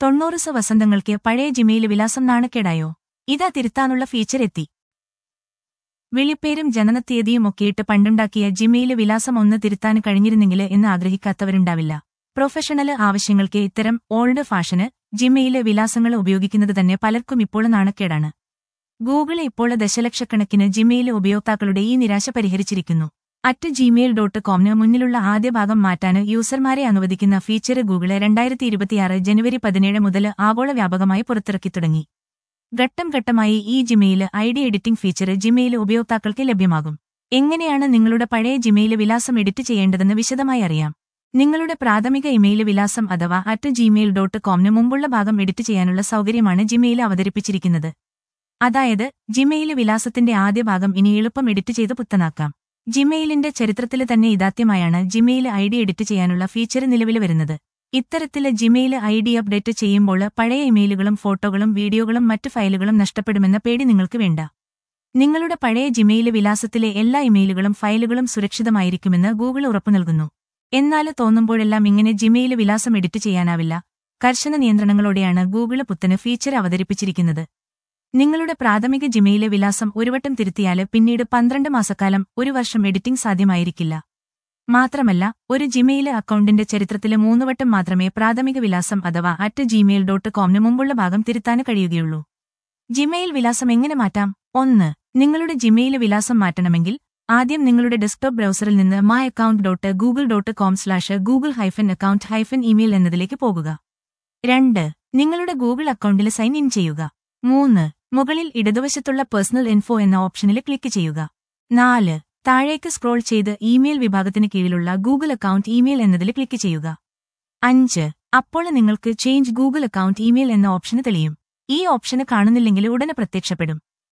തൊണ്ണൂറ് സ വസന്തങ്ങൾക്ക് പഴയ ജിമെയിൽ വിലാസം നാണക്കേടായോ ഇതാ തിരുത്താനുള്ള ഫീച്ചർ എത്തി വിളിപ്പേരും ജനനത്തീയതിയും ഒക്കെയിട്ട് പണ്ടുണ്ടാക്കിയ ജിമെയിൽ വിലാസം ഒന്ന് തിരുത്താൻ കഴിഞ്ഞിരുന്നെങ്കിൽ എന്ന് ആഗ്രഹിക്കാത്തവരുണ്ടാവില്ല പ്രൊഫഷണൽ ആവശ്യങ്ങൾക്ക് ഇത്തരം ഓൾഡ് ഫാഷന് ജിമെയിൽ വിലാസങ്ങൾ ഉപയോഗിക്കുന്നത് തന്നെ പലർക്കും ഇപ്പോൾ നാണക്കേടാണ് ഗൂഗിൾ ഇപ്പോൾ ദശലക്ഷക്കണക്കിന് ജിമെയിൽ ഉപയോക്താക്കളുടെ ഈ നിരാശ പരിഹരിച്ചിരിക്കുന്നു അറ്റ് ജിമെയിൽ ഡോട്ട് കോമിന് മുന്നിലുള്ള ആദ്യ ഭാഗം മാറ്റാൻ യൂസർമാരെ അനുവദിക്കുന്ന ഫീച്ചർ ഗൂഗിള് രണ്ടായിരത്തി ഇരുപത്തിയാറ് ജനുവരി പതിനേഴ് മുതൽ ആഗോള വ്യാപകമായി പുറത്തിറക്കി തുടങ്ങി ഘട്ടം ഘട്ടമായി ഈ Gmail I D editing feature Gmail ഉപയോക്താക്കൾക്ക് ലഭ്യമാകും എങ്ങനെയാണ് നിങ്ങളുടെ പഴയ ജിമെയിൽ വിലാസം എഡിറ്റ് ചെയ്യേണ്ടതെന്ന് വിശദമായി അറിയാം നിങ്ങളുടെ പ്രാഥമിക ഇമെയിൽ വിലാസം അഥവാ അറ്റ് ജിമെയിൽ ഡോട്ട് കോമിന് മുമ്പുള്ള ഭാഗം എഡിറ്റ് ചെയ്യാനുള്ള സൗകര്യമാണ് ജിമെയിൽ അവതരിപ്പിച്ചിരിക്കുന്നത് അതായത് ജിമെയിൽ വിലാസത്തിന്റെ ആദ്യ ഭാഗം ഇനി എളുപ്പം എഡിറ്റ് ചെയ്ത് പുത്തനാക്കാം ജിമെയിലിന്റെ ചരിത്രത്തിൽ തന്നെ ഇതാദ്യമായാണ് ജിമെയിൽ ഐ ഡി എഡിറ്റ് ചെയ്യാനുള്ള ഫീച്ചർ നിലവിൽ വരുന്നത് ഇത്തരത്തില് ജിമെയിൽ ഐ ഡി അപ്ഡേറ്റ് ചെയ്യുമ്പോൾ പഴയ ഇമെയിലുകളും ഫോട്ടോകളും വീഡിയോകളും മറ്റു ഫയലുകളും നഷ്ടപ്പെടുമെന്ന പേടി നിങ്ങൾക്ക് വേണ്ട നിങ്ങളുടെ പഴയ ജിമെയിൽ വിലാസത്തിലെ എല്ലാ ഇമെയിലുകളും ഫയലുകളും സുരക്ഷിതമായിരിക്കുമെന്ന് ഗൂഗിൾ ഉറപ്പു നൽകുന്നു എന്നാൽ തോന്നുമ്പോഴെല്ലാം ഇങ്ങനെ ജിമെയിൽ വിലാസം എഡിറ്റ് ചെയ്യാനാവില്ല കർശന നിയന്ത്രണങ്ങളോടെയാണ് ഗൂഗിൾ പുത്തന് ഫീച്ചർ അവതരിപ്പിച്ചിരിക്കുന്നത് നിങ്ങളുടെ പ്രാഥമിക ജിമെയിലെ വിലാസം ഒരുവട്ടം തിരുത്തിയാല് പിന്നീട് പന്ത്രണ്ട് മാസക്കാലം ഒരു വർഷം എഡിറ്റിംഗ് സാധ്യമായിരിക്കില്ല മാത്രമല്ല ഒരു ജിമെയിൽ അക്കൗണ്ടിന്റെ ചരിത്രത്തിലെ മൂന്നുവട്ടം മാത്രമേ പ്രാഥമിക വിലാസം അഥവാ അറ്റ് ജിമെയിൽ ഡോട്ട് കോമിന് മുമ്പുള്ള ഭാഗം തിരുത്താൻ കഴിയുകയുള്ളൂ ജിമെയിൽ വിലാസം എങ്ങനെ മാറ്റാം ഒന്ന് നിങ്ങളുടെ ജിമെയിൽ വിലാസം മാറ്റണമെങ്കിൽ ആദ്യം നിങ്ങളുടെ ഡെസ്ക്ടോപ്പ് ബ്രൗസറിൽ നിന്ന് my account dot Google dot com slash Google hyphen account hyphen email എന്നതിലേക്ക് പോകുക രണ്ട് നിങ്ങളുടെ ഗൂഗിൾ അക്കൗണ്ടിൽ സൈൻ ഇൻ ചെയ്യുക മൂന്ന് മുകളിൽ ഇടതുവശത്തുള്ള പേഴ്സണൽ ഇൻഫോ എന്ന ഓപ്ഷനിൽ ക്ലിക്ക് ചെയ്യുക നാല് താഴേക്ക് സ്ക്രോൾ ചെയ്ത് ഇമെയിൽ വിഭാഗത്തിന് കീഴിലുള്ള ഗൂഗിൾ അക്കൗണ്ട് ഇമെയിൽ എന്നതിൽ ക്ലിക്ക് ചെയ്യുക അഞ്ച് അപ്പോൾ നിങ്ങൾക്ക് ചേഞ്ച് ഗൂഗിൾ അക്കൗണ്ട് ഇമെയിൽ എന്ന ഓപ്ഷന് തെളിയും ഈ ഓപ്ഷന് കാണുന്നില്ലെങ്കിൽ ഉടനെ പ്രത്യക്ഷപ്പെടും